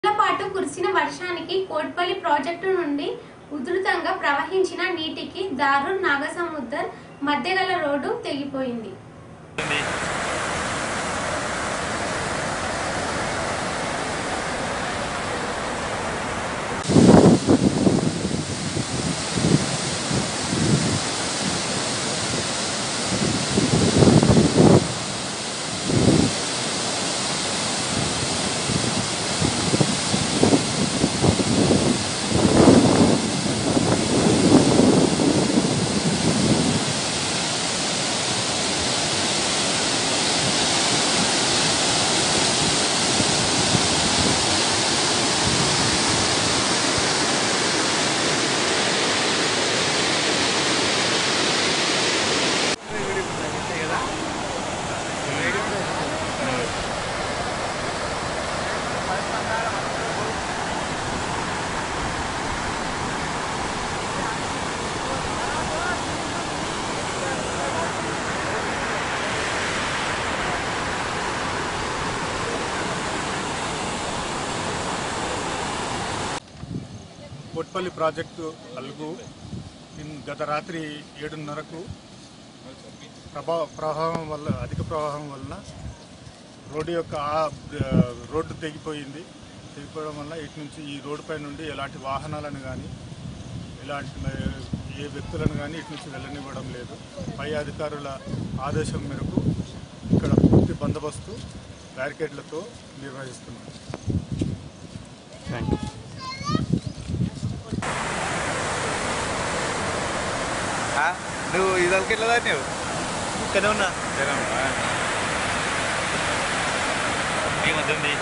నెలల పాటు కురిసిన వర్షానికి కోట్పల్లి ప్రాజెక్టు నుండి ఉధృతంగా ప్రవహించిన నీటికి దారూర్ నాగసముద్దర్ మధ్య గల రోడ్డు తెగిపోయింది కొట్పల్లి ప్రాజెక్టు అలుగు ఇన్ గత రాత్రి ఏడున్నరకు ప్రభా ప్రవాహం వల్ల అధిక ప్రవాహం వలన రోడ్డు యొక్క ఆ ఆ, రోడ్డు తెగిపోయింది తెగిపోవడం వల్ల ఇటు నుంచి ఈ రోడ్డు పై నుండి ఎలాంటి వాహనాలను కానీ ఇలాంటి మ- ఏ వ్యక్తులను కానీ ఇటు నుంచి వెళ్ళనివ్వడం లేదు పై అధికారుల ఆదేశం మేరకు ఇక్కడ పూర్తి బందోబస్తు బ్యారికేడ్లతో నిర్వహిస్తున్నాం ఆ? నువ్వు ఇదొక ఎట్లా దాన్ని ఇక్కడే ఉన్నా ఈ మధ్య ఉంది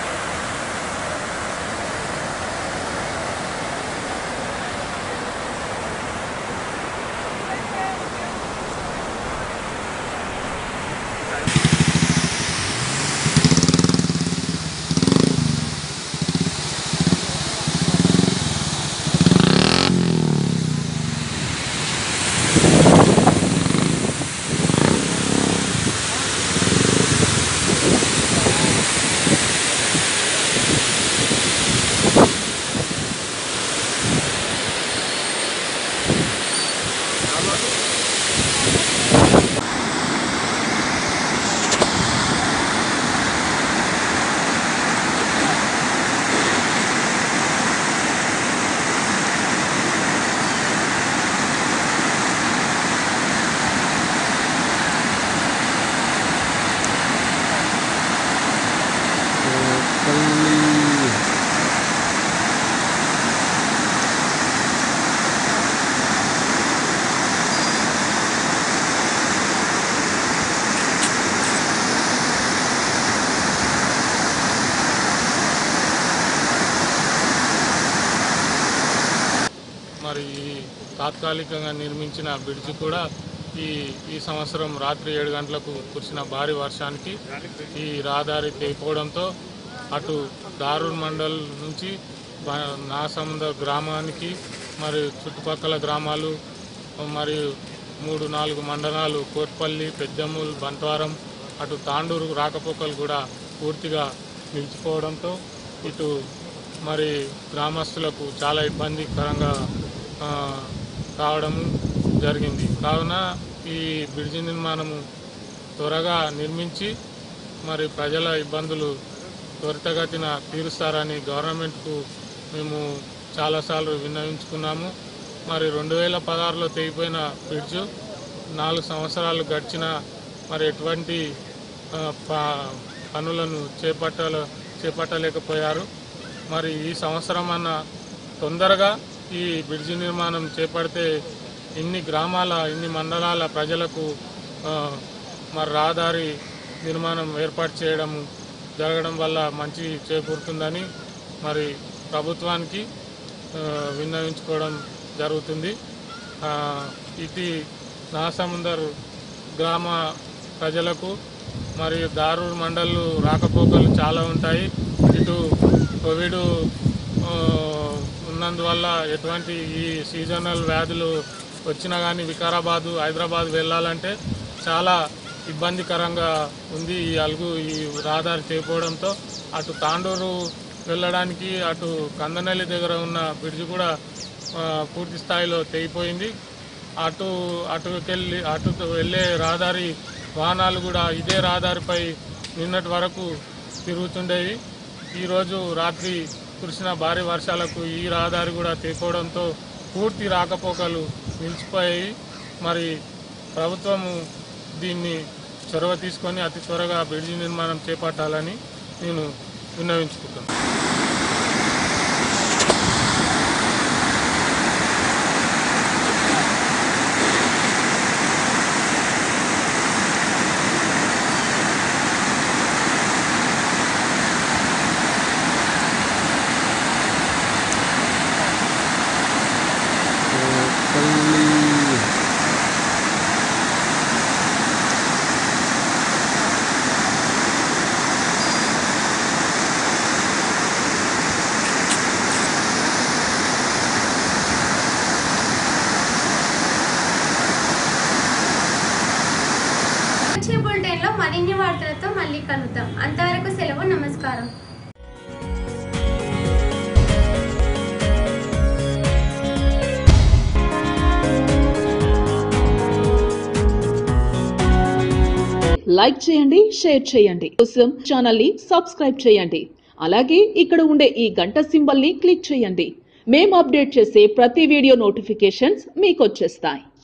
మరి ఈ తాత్కాలికంగా నిర్మించిన బ్రిడ్జి కూడా ఈ ఈ సంవత్సరం రాత్రి ఏడు గంటలకు కురిసిన భారీ వర్షానికి ఈ రహదారి తెగిపోవడంతో అటు దారూర్ మండల్ నుంచి బ- నాసముద్ర గ్రామానికి మరి చుట్టుపక్కల గ్రామాలు మరియు మూడు నాలుగు మండలాలు కోట్పల్లి పెద్దమూల్ బంట్వారం అటు తాండూరు రాకపోకలు కూడా పూర్తిగా నిలిచిపోవడంతో ఇటు మరి గ్రామస్తులకు చాలా ఇబ్బందికరంగా ఆ, కావడం జరిగింది కావున ఈ బ్రిడ్జి నిర్మాణము త్వరగా నిర్మించి మరి ప్రజల ఇబ్బందులు త్వరితగతిన తీరుస్తారని గవర్నమెంట్కు మేము చాలాసార్లు విన్నవించుకున్నాము మరి రెండు వేల పదహారులో తెగిపోయిన బ్రిడ్జ్ నాలుగు సంవత్సరాలు గడిచిన మరి ఎటువంటి ఆ, ప- పనులను చేపట్టాల చేపట్టలేకపోయారు మరి ఈ సంవత్సరం అన్న తొందరగా ఈ బ్రిడ్జి నిర్మాణం చేపడితే ఇన్ని గ్రామాల ఇన్ని మండలాల ప్రజలకు ఆ, మరి రహదారి నిర్మాణం ఏర్పాటు చేయడం జరగడం వల్ల మంచి చేకూరుతుందని మరి ప్రభుత్వానికి ఆ, విన్నవించుకోవడం జరుగుతుంది ఆ, ఇది నాసముందర్ గ్రామ ప్రజలకు మరియు దారూర్ మండలు రాకపోకలు చాలా ఉంటాయి ఇటు కోవిడ్ ఆ, ఉన్నందువల్ల ఎటువంటి ఈ సీజనల్ వ్యాధులు వచ్చినా కానీ వికారాబాదు హైదరాబాద్ వెళ్ళాలంటే చాలా ఇబ్బందికరంగా ఉంది ఈ అలుగు ఈ రహదారి చేపోవడంతో అటు తాండూరు వెళ్ళడానికి అటు కందనల్లి దగ్గర ఉన్న బ్రిడ్జ్ కూడా ఆ, పూర్తి స్థాయిలో తెగిపోయింది అటు అటుకెళ్ళి అటు వెళ్ళే రహదారి వాహనాలు కూడా ఇదే రహదారిపై నిన్నటి వరకు తిరుగుతుండేవి ఈరోజు రాత్రి కురిసిన భారీ వర్షాలకు ఈ రహదారి కూడా తెగిపోవడంతో పూర్తి రాకపోకలు నిలిచిపోయాయి మరి ప్రభుత్వము దీన్ని చొరవ తీసుకొని అతి త్వరగా బ్రిడ్జి నిర్మాణం చేపట్టాలని నేను విన్నవించుకుంటున్నాను వచ్చే బులెటిన్లో మరిన్ని వార్తలతో మళ్ళీ కలుద్దాం అంతవరకు సెలవు నమస్కారం లైక్ చేయండి షేర్ చేయండి కోసం ఛానల్ ని సబ్స్క్రైబ్ చేయండి అలాగే ఇక్కడ ఉండే ఈ గంట సింబల్ ని క్లిక్ చేయండి మేము అప్డేట్ చేసే ప్రతి వీడియో నోటిఫికేషన్స్ మీకు వచ్చేస్తాయి